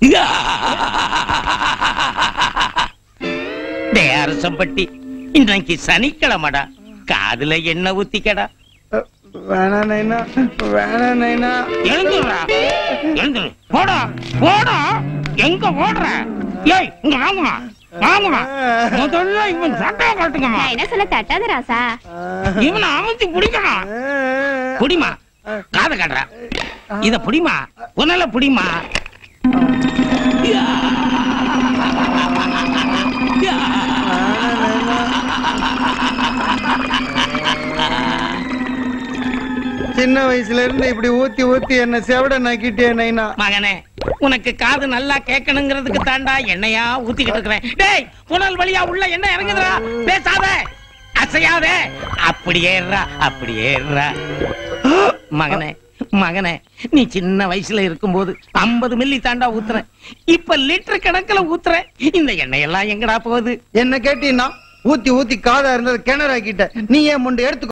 டேய் அரசம்பட்டி இன்னைக்கு சனிக்கிழமைடா காதுல எண்ணெய் ஊத்திக்கடா வேணா நைனா வேணா நைனா எழுந்துடுறா எழுந்துரு போடா போடா எங்க ஓடுற ஏய் இங்க வாங்குமா வாங்குமா முதல்ல இவன் சட்டையை காட்டுங்கம்மா நான் என்ன சொல்ல தட்டாத ராசா இவனை அமைச்சு பிடிக்கணும் புடிமா காத காட்டுற இத புடிமா உன்னால புடிமா சின்ன வயசுல இருந்து இப்படி ஊத்தி ஊத்தி என்ன செவட நக்கிட்டே நைனா மகனே உனக்கு காது நல்லா கேட்கணுங்கிறதுக்கு தாண்டா எண்ணெயா ஊத்திக்கிட்டு இருக்கிறேன் டேய் புனல் வழியா உள்ள எண்ணெய் இறங்குதுடா பேசாத அசையாதே அப்படியே இருடா, அப்படியே இருடா. மகனே மகனே நீ சின்ன வயசுல இருக்கும்போது 50 மில்லி தாண்டா ஊத்துற இப்ப லிட்டர் கணக்குல ஊத்துற இந்த எண்ணெய் எல்லாம் எங்கடா போகுது என்ன கேட்டீங்கன்னா ஊத்தி ஊத்தி காதா இருந்தது கிணறாக்கிட்ட நீ ஏன் முண்டு எடுத்து